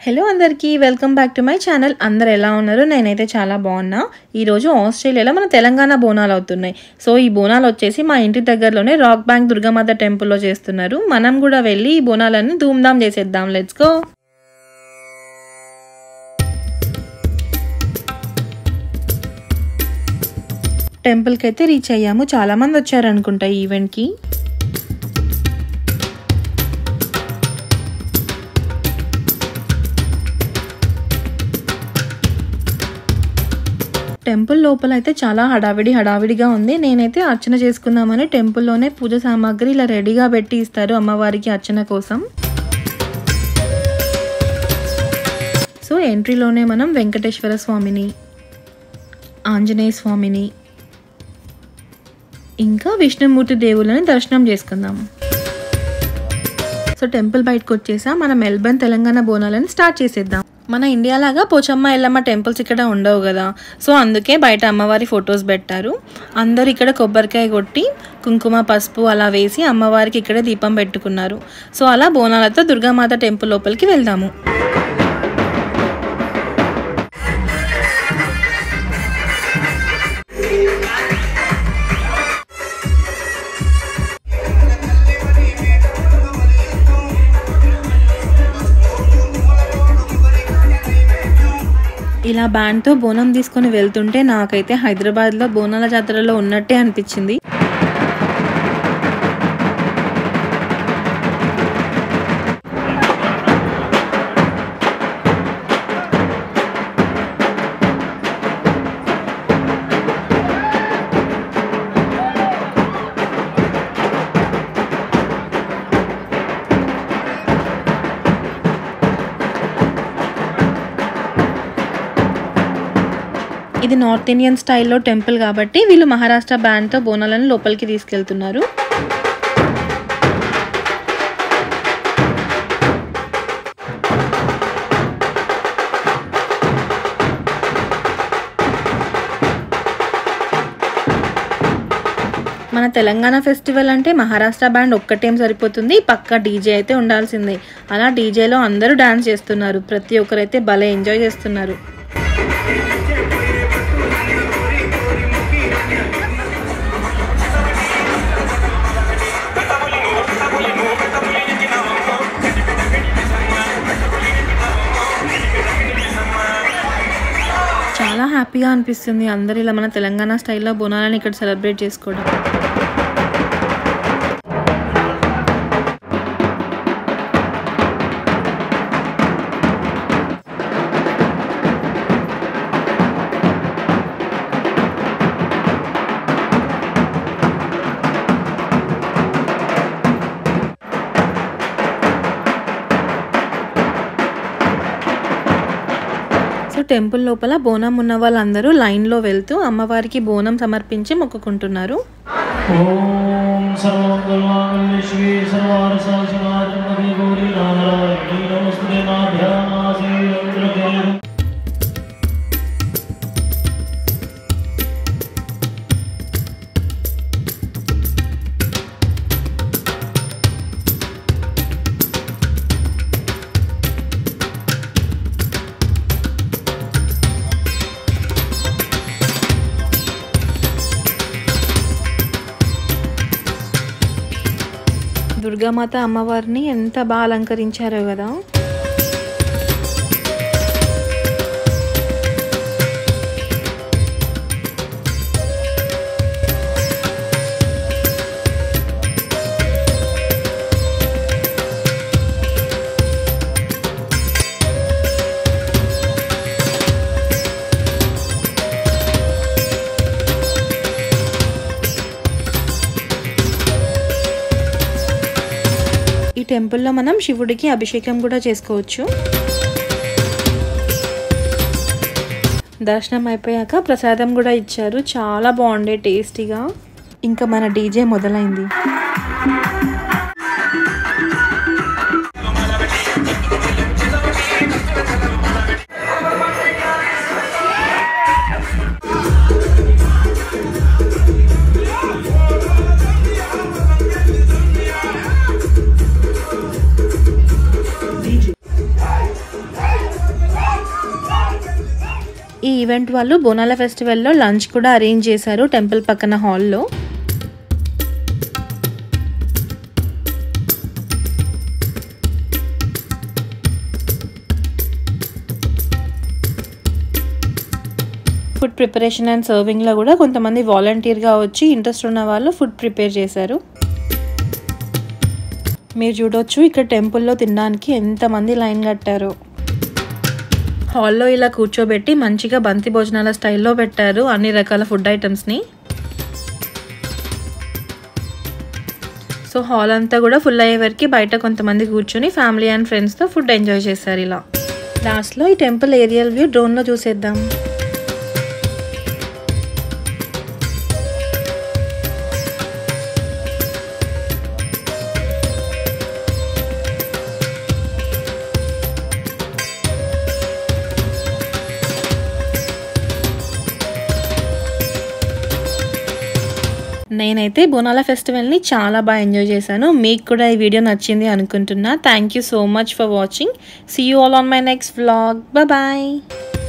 hello అందరికీ welcome back to my channel అందరు ఎలా ఉన్నారు నేనైతే చాలా బాగున్నా ఈరోజు ఆస్ట్రేలియాలో మన తెలంగాణ బోనాలు అవుతున్నాయి సో ఈ బోనాలు వచ్చేసి మా ఇంటి దగ్గరలోనే రాక్ బ్యాంక్ దుర్గామాత టెంపుల్లో చేస్తున్నారు మనం కూడా వెళ్ళి ఈ బోనాలన్నీ ధూమ్ధామ్ చేసేద్దాం లెట్స్ గో టెంపుల్కి అయితే రీచ్ అయ్యాము చాలా మంది వచ్చారు అనుకుంటా ఈ ఈవెంట్కి టెంపుల్ లోపల అయితే చాలా హడావిడి హడావిడిగా ఉంది నేనైతే అర్చన చేసుకుందామని టెంపుల్లోనే పూజ సామాగ్రి ఇలా రెడీగా పెట్టి ఇస్తారు అమ్మవారికి అర్చన కోసం సో ఎంట్రీలోనే మనం వెంకటేశ్వర స్వామిని ఆంజనేయ స్వామిని ఇంకా విష్ణుమూర్తి దేవుళ్ళని దర్శనం చేసుకుందాం సో టెంపుల్ బయటకు వచ్చేసా మన మెల్బర్న్ తెలంగాణ బోనాలని స్టార్ట్ చేసేద్దాం మన ఇండియా లాగా పోచమ్మ ఎల్లమ్మ టెంపుల్స్ ఇక్కడ ఉండవు కదా సో అందుకే బయట అమ్మవారి ఫొటోస్ పెట్టారు అందరు ఇక్కడ కొబ్బరికాయ కొట్టి కుంకుమ పసుపు అలా వేసి అమ్మవారికి ఇక్కడే దీపం పెట్టుకున్నారు సో అలా బోనాలతో దుర్గామాత టెంపుల్ లోపలికి వెళ్దాము ఇలా బ్యాండ్తో బోనం తీసుకొని వెళ్తుంటే నాకైతే హైదరాబాద్లో బోనాల జాతరలో ఉన్నట్టే అనిపించింది ఇది నార్త్ ఇండియన్ స్టైల్లో టెంపుల్ కాబట్టి వీళ్ళు మహారాష్ట్ర బ్యాండ్తో బోనాలను లోపలికి తీసుకెళ్తున్నారు మన తెలంగాణ ఫెస్టివల్ అంటే మహారాష్ట్ర బ్యాండ్ ఒక్కటేం సరిపోతుంది పక్క డీజే అయితే ఉండాల్సిందే అలా డీజేలో అందరూ డాన్స్ చేస్తున్నారు ప్రతి ఒక్కరైతే భలే ఎంజాయ్ చేస్తున్నారు చాలా హ్యాపీగా అనిపిస్తుంది అందరు ఇలా మన తెలంగాణ స్టైల్లో బోనాలని ఇక్కడ సెలబ్రేట్ చేసుకోవడం సో టెంపుల్ లోపల బోనం ఉన్న వాళ్ళందరూ లైన్లో వెళ్తూ అమ్మవారికి బోనం సమర్పించి మొక్కుకుంటున్నారు ఓం సర్వమంగళమాంగళ్య శివే సర్వారసాశనాత్మకే గౌరీ నారాయణీ నమస్తే నాభ్యానాసే ఇంద్రకేతు దుర్గామాత అమ్మవారిని ఎంత బాగా అలంకరించారో కదా ఈ టెంపుల్లో మనం శివుడికి అభిషేకం కూడా చేసుకోవచ్చు దర్శనం అయిపోయాక ప్రసాదం కూడా ఇచ్చారు చాలా బాగుండే టేస్టీగా ఇంకా మన డీజే మొదలైంది ఈ ఈవెంట్ వాళ్ళు బోనాల ఫెస్టివల్లో లంచ్ కూడా అరేంజ్ చేశారు టెంపుల్ పక్కన హాల్లో ఫుడ్ ప్రిపరేషన్ అండ్ సర్వింగ్లో కూడా కొంతమంది వాలంటీర్గా వచ్చి ఇంట్రెస్ట్ ఉన్న వాళ్ళు ఫుడ్ ప్రిపేర్ చేశారు మీరు చూడొచ్చు ఇక్కడ టెంపుల్లో తినడానికి ఎంతమంది లైన్ కట్టారో హాల్లో ఇలా కూర్చోబెట్టి మంచిగా బంతి భోజనాల స్టైల్లో పెట్టారు అన్ని రకాల ఫుడ్ ఐటమ్స్ని సో హాల్ అంతా కూడా ఫుల్ అయ్యే వరకు బయట కొంతమంది కూర్చొని ఫ్యామిలీ అండ్ ఫ్రెండ్స్తో ఫుడ్ ఎంజాయ్ చేశారు ఇలా లాస్ట్లో ఈ టెంపుల్ ఏరియల్ వ్యూ డ్రోన్లో చూసేద్దాం నేనైతే బోనాల ఫెస్టివల్ని చాలా బాగా ఎంజాయ్ చేశాను మీకు కూడా ఈ వీడియో నచ్చింది అనుకుంటున్నా thank you so much for watching see you all on my next vlog bye